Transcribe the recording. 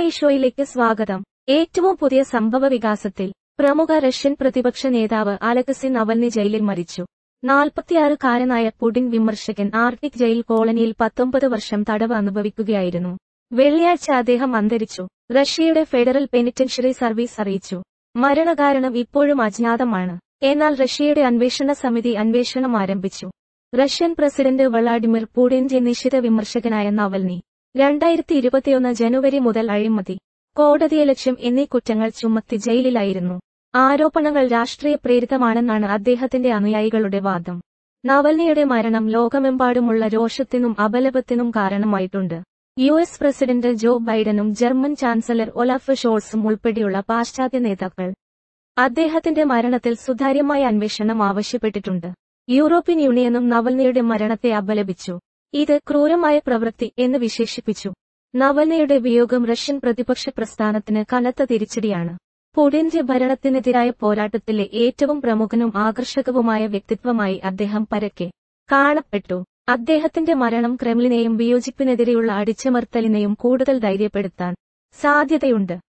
hi ഷോയിലേക്ക് സ്വാഗതം ഏറ്റവും പുതിയ സംഭവ വികാസത്തിൽ പ്രമുഖ റഷ്യൻ പ്രതിപക്ഷ നേതാവ് അലക്സി നവൽനി ജയിലിൽ മരിച്ചു നാൽപ്പത്തിയാറുകാരനായ പുടിൻ വിമർശകൻ ആർട്ടിക് ജയിൽ കോളനിയിൽ പത്തൊമ്പത് വർഷം തടവ് അനുഭവിക്കുകയായിരുന്നു വെള്ളിയാഴ്ച അദ്ദേഹം അന്തരിച്ചു റഷ്യയുടെ ഫെഡറൽ പെനിറ്റൻഷ്യറി സർവീസ് അറിയിച്ചു മരണകാരണം ഇപ്പോഴും അജ്ഞാതമാണ് എന്നാൽ റഷ്യയുടെ അന്വേഷണ സമിതി അന്വേഷണം ആരംഭിച്ചു റഷ്യൻ പ്രസിഡന്റ് വ്ളാഡിമിർ പുടിന്റെ നിശ്ചിത വിമർശകനായ നവൽനി രണ്ടായിരത്തി ഇരുപത്തിയൊന്ന് ജനുവരി മുതൽ അഴിമതി കോടതിയലക്ഷ്യം എന്നീ കുറ്റങ്ങൾ ചുമത്തി ജയിലിലായിരുന്നു ആരോപണങ്ങൾ രാഷ്ട്രീയ പ്രേരിതമാണെന്നാണ് അദ്ദേഹത്തിന്റെ അനുയായികളുടെ വാദം നവൽനിയുടെ മരണം ലോകമെമ്പാടുമുള്ള രോഷത്തിനും അപലപത്തിനും കാരണമായിട്ടുണ്ട് യു എസ് പ്രസിഡന്റ് ജോ ബൈഡനും ജർമ്മൻ ചാൻസലർ ഒലാഫ് ഷോൾസും ഉൾപ്പെടെയുള്ള പാശ്ചാത്യ നേതാക്കൾ അദ്ദേഹത്തിന്റെ മരണത്തിൽ സുതാര്യമായ അന്വേഷണം ആവശ്യപ്പെട്ടിട്ടുണ്ട് യൂറോപ്യൻ യൂണിയനും നവൽനിയുടെ മരണത്തെ അപലപിച്ചു ഇത് ക്രൂരമായ പ്രവൃത്തി എന്ന് വിശേഷിപ്പിച്ചു നവൽനയുടെ വിയോഗം റഷ്യൻ പ്രതിപക്ഷ പ്രസ്ഥാനത്തിന് കനത്ത തിരിച്ചടിയാണ് പുടിന്റെ ഭരണത്തിനെതിരായ പോരാട്ടത്തിലെ ഏറ്റവും പ്രമുഖനും ആകർഷകവുമായ വ്യക്തിത്വമായി അദ്ദേഹം പരക്കെ കാണപ്പെട്ടു അദ്ദേഹത്തിന്റെ മരണം ക്രെംലിനെയും വിയോജിപ്പിനെതിരെയുള്ള അടിച്ചമർത്തലിനെയും കൂടുതൽ ധൈര്യപ്പെടുത്താൻ സാധ്യതയുണ്ട്